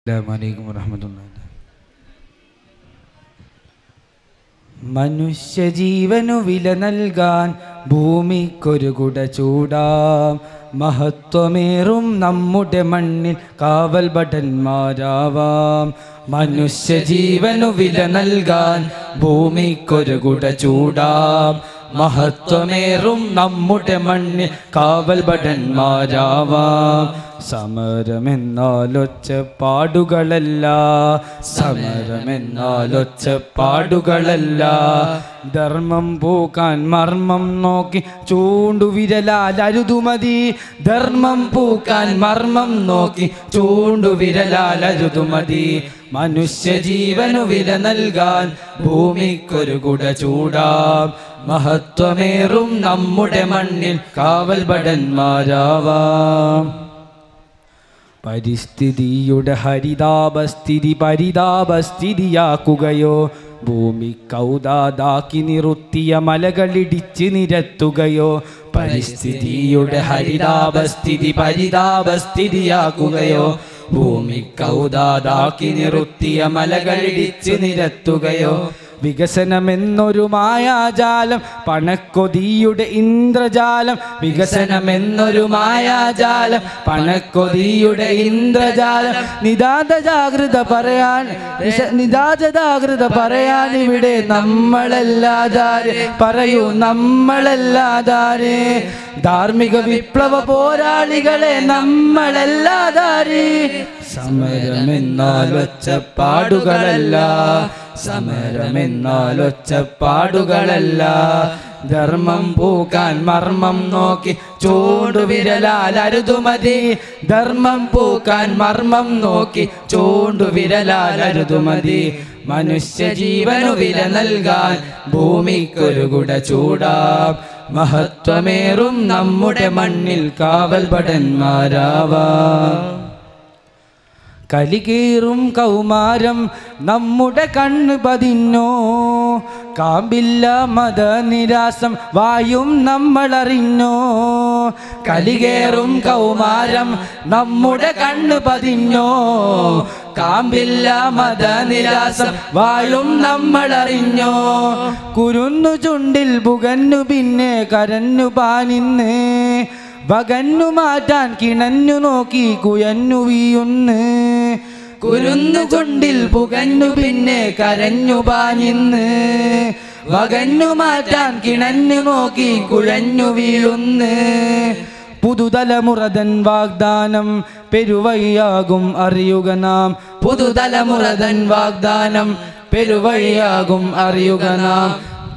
അസ്സലാമലൈക്കും വറഹമത്തുള്ള മനുഷ്യജീവനു വില നൽകാൻ ഭൂമിക്കൊരു കുട ചൂടാം മഹത്വമേറും നമ്മുടെ മണ്ണിൽ കാവൽ ഭടന്മാരാവാം മനുഷ്യജീവനു വില നൽകാൻ ഭൂമിക്കൊരു കുട ചൂടാം മഹത്വമേറും നമ്മുടെ മണ്ണിൽ കാവൽ ഭടന്മാരാവാം സമരമെന്നാലൊച്ച പാടുകളല്ല സമരമെന്നാലൊച്ച പാടുകളല്ല ധർമ്മം പൂക്കാൻ മർമ്മം നോക്കി ചൂണ്ടുവിരലാൽ അരുതുമതി ധർമ്മം പൂക്കാൻ മർമ്മം നോക്കി ചൂണ്ടുവിരലാൽ അരുതുമതി മനുഷ്യജീവനു വില നൽകാൻ ഭൂമിക്കൊരു കുട ചൂടാം മഹത്വമേറും നമ്മുടെ മണ്ണിൽ കാവൽ ഭടന്മാരാവാം പരിസ്ഥിതിയുടെ ഹരിതാപസ്ഥിതി പരിതാപസ്ഥിതിയാക്കുകയോ ഭൂമി കൗതാതാക്കി നിറുത്തിയ മലകളിടിച്ച് നിരത്തുകയോ പരിസ്ഥിതിയുടെ ഹരിതാപസ്ഥിതി പരിതാപസ്ഥിതിയാക്കുകയോ ഭൂമി കൗതാതാക്കി നിറുത്തിയ മലകളിടിച്ച് നിരത്തുകയോ വികസനമെന്നൊരു മായാജാലം പണക്കൊതിയുടെ ഇന്ദ്രജാലം വികസനമെന്നൊരു മായാജാലം പണക്കൊതിയുടെ ഇന്ദ്രജാലം നിതാത ജാഗ്രത പറയാൻ നിശ- നിതാത ജാഗ്രത പറയാൻ ഇവിടെ നമ്മളല്ലാതാരെ പറയൂ നമ്മളല്ലാതാരെ ധാർമ്മിക വിപ്ലവ പോരാളികളെ നമ്മളല്ലാതാരെ സമരമെന്നാൽ ഒച്ചപ്പാടുകളല്ല സമരമെന്നാൽ ഒച്ചപ്പാടുകളല്ല ധർമ്മം പൂക്കാൻ മർമ്മം നോക്കി ചൂണ്ടുവിരലാൽ അരുതുമതി ധർമ്മം പൂക്കാൻ മർമ്മം നോക്കി ചൂണ്ടുവിരലാൽ അരുതുമതി മനുഷ്യജീവനു വില നൽകാൻ ഭൂമിക്കൊരു കുട ചൂടാം മഹത്വമേറും നമ്മുടെ മണ്ണിൽ കാവൽ ഭടന്മാരാവാം കലികേറും കൗമാരം നമ്മുടെ കണ്ണ് പതിഞ്ഞോ കാമ്പില്ല മത നിരാസം വായും നമ്മളറിഞ്ഞോ കലികേറും കൗമാരം നമ്മുടെ കണ്ണ് പതിഞ്ഞോ കാമ്പില്ല മത നിരാസം വായും നമ്മളറിഞ്ഞോ കുരുന്നു ചുണ്ടിൽ പുകന്നു പിന്നെ കരഞ്ഞു പാനിന്ന് വകന്നു മാറ്റാൻ കിണഞ്ഞു നോക്കി കുയന്നു വീയുന്ന് കുരുന്നു ചുണ്ടിൽ പുകഞ്ഞു പിന്നെ കരഞ്ഞു പാഞ്ഞിന്ന് വകന്നു മാറ്റാൻ കിണഞ്ഞു നോക്കി കുഴഞ്ഞു വീഴുന്ന് പുതുതലമുറതൻ വാഗ്ദാനം പെരുവഴിയാകും അറിയുക നാം പുതുതലമുറതൻ വാഗ്ദാനം പെരുവഴിയാകും അറിയുക നാം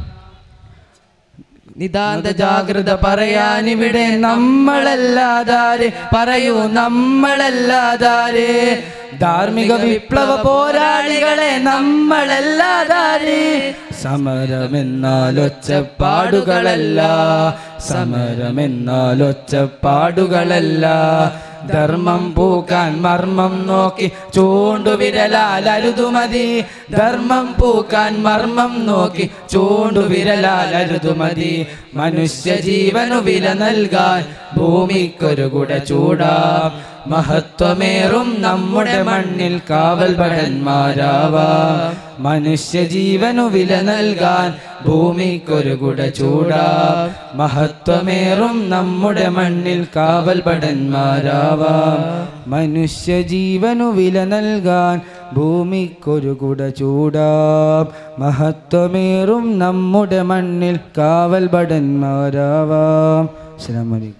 നിതാന്ത ജാഗ്രത പറയാൻ ഇവിടെ നമ്മളല്ലാതാരെ പറയൂ നമ്മളല്ലാതാരെ ധാർമ്മിക വിപ്ലവ പോരാളികളെ നമ്മളല്ലാതാരെ സമരമെന്നാൽ ഒച്ചപ്പാടുകളല്ല സമരമെന്നാൽ ഒച്ചപ്പാടുകളല്ല ധർമ്മം പൂക്കാൻ മർമ്മം നോക്കി ചൂണ്ടുവിരലാൽ അരുതുമതി ധർമ്മം പൂക്കാൻ മർമ്മം നോക്കി ചൂണ്ടുവിരലാൽ അരുതുമതി മനുഷ്യജീവനു വില നൽകാൻ ഭൂമിക്കൊരു കുട ചൂടാം മഹത്വമേറും നമ്മുടെ മണ്ണിൽ കാവൽ ഭടന്മാരാവാം മനുഷ്യജീവനു വില നൽകാൻ ഭൂമിക്കൊരു കുട ചൂടാം മഹത്വമേറും നമ്മുടെ മണ്ണിൽ കാവൽ ഭടന്മാരാവാം മനുഷ്യജീവനു വില നൽകാൻ ഭൂമിക്കൊരു കുട ചൂടാം മഹത്വമേറും നമ്മുടെ മണ്ണിൽ കാവൽ ഭടന്മാരാവാം അസ്സലാമു അലൈക്കും